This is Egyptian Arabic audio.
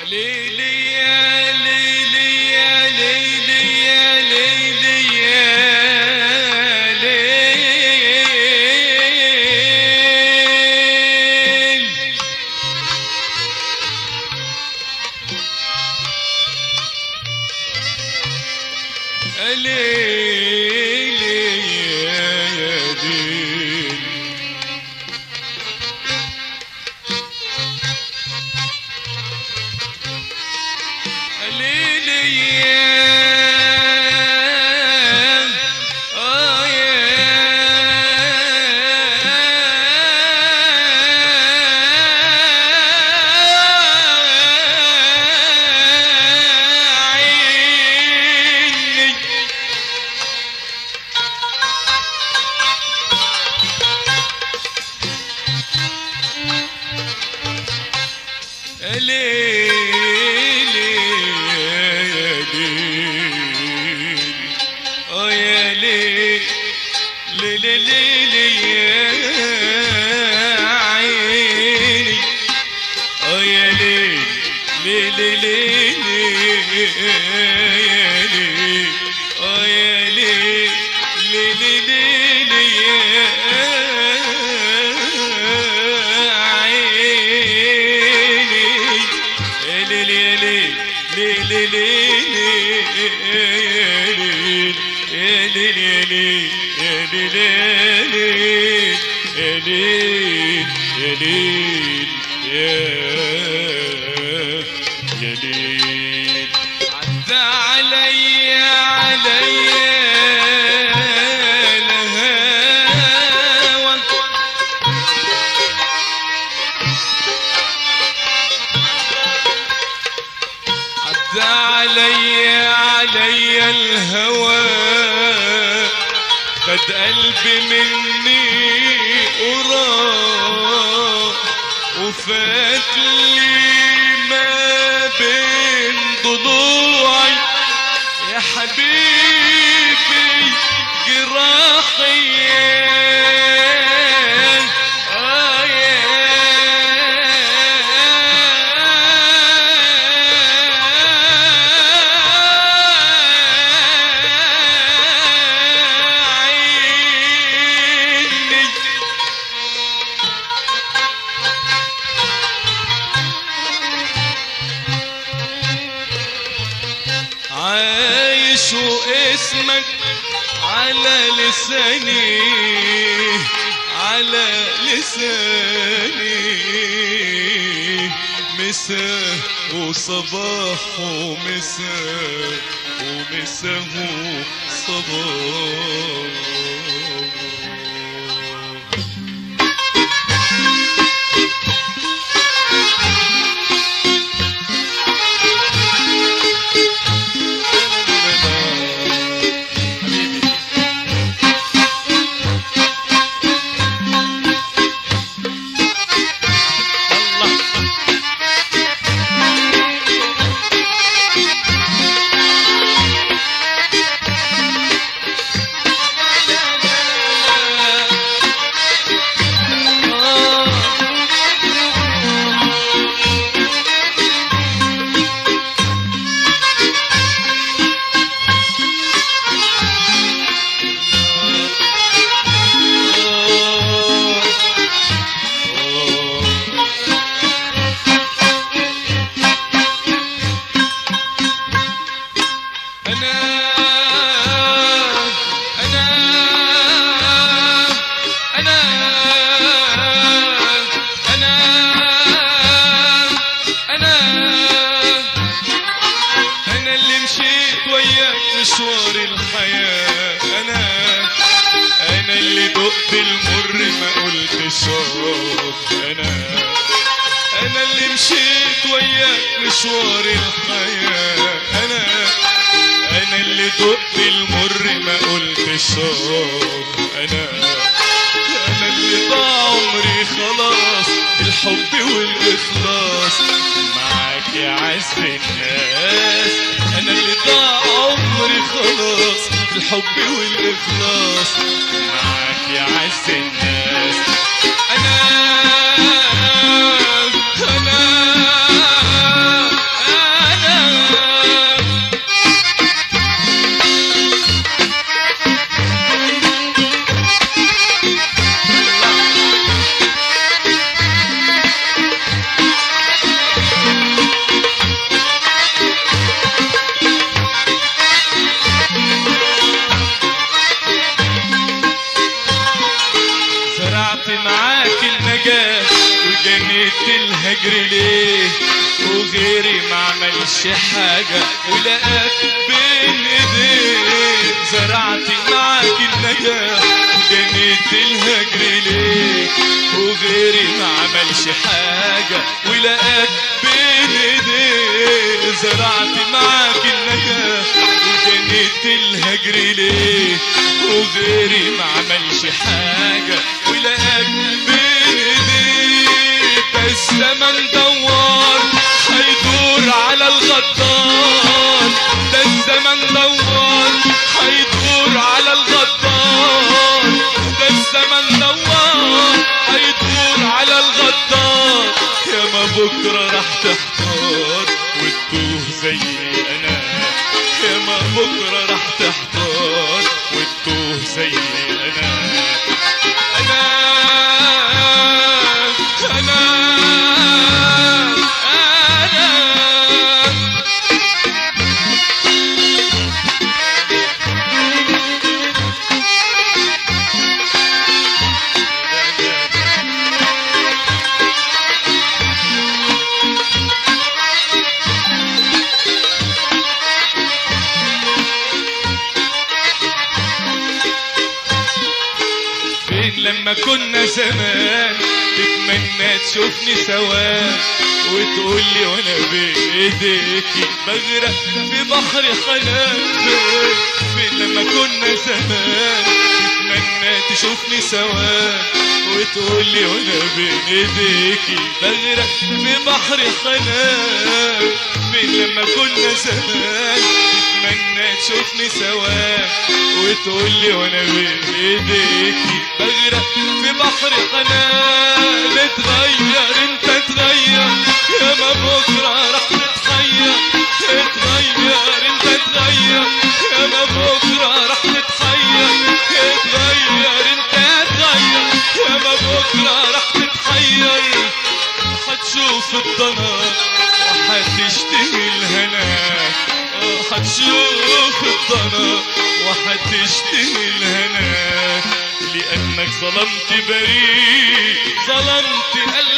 ليلي يا ليلي يا ليلي يا ليلي يا ليل ليلي يا يا ليل ليلي يا آه يا عيني ليلي يا ليل اه يا ليل ليلي ليلي يا عيني اه يا ليل ليلي ليلي يا ليل اه يا ليل ليلي ليلي يا عيني يا ليل يا ليل ليلي ليلي يا ليل يا ليل يا ليل يا ليل يا ليل يا ليل يا يا ليل عدى علي علي الهوى عدى علي علي الهوى خد قلبي مني قرا وفات لي ما بين ضلوعي يا حبيبي جراحي آه يا عيني عايش واسمك على لساني على لساني مساء وصباح ومساء ومساء وصباح حبيبي أنا أنا أنا أنا أنا أنا اللي مشيت وياك مشوار الحياة أنا أنا اللي دقت المر ما قلت شوف أنا أنا اللي مشيت وياك مشوار الحياة أنا أنا اللي دقت المر ما قلت شوف أنا أنا اللي ضاع عمري خلاص الحب والإخلاص معاك يا عز الناس أنا اللي ضاع عمري خلاص الحب والإخلاص معاك يا عز الناس أنا أنا وجنيت الهجر ليه وغيري ما عملش حاجة ولقاك بين ايديك زرعت معاك النجاح جنيت الهجر ليه وغيري ما عملش حاجة ولقاك بين ايديك زرعت معاك النجاح وجنيت الهجر ليه وغيري ما عملش حاجة ولقاك بين ايديك ده الزمن دوار هيدور على الغدار ده الزمن دوار هيدور على الغدار ده الزمن دوار هيدور على الغدار يا ما بكرة راح تحتار وتتوه زي انا يا ما بكرة راح تحتار وتتوه زي انا انا انا انا فين لما كنا زمان تتمنى تشوفني سوا وتقول لي وانا بايديكي بغرق في بحر حنان فين لما كنا زمان تتمنى تشوفني سوا وتقول لي وانا بين ايديكي بغرق في بحر حنان فين لما كنا زمان تتمنى تشوفني سوا وتقول لي وانا بين ايديكي بغرق في بحر حنان اتغير انت اتغير يا ما بكره راح تتحير اتغير انت اتغير يا ما بكره راح تتحير اتغير انت اتغير يا ما بكره راح تتحير هتشوف الضنا وهتشتهي الهنا اه هتشوف الضنا وهتشتهي الهنا لأنك ظلمت بريء ظلمت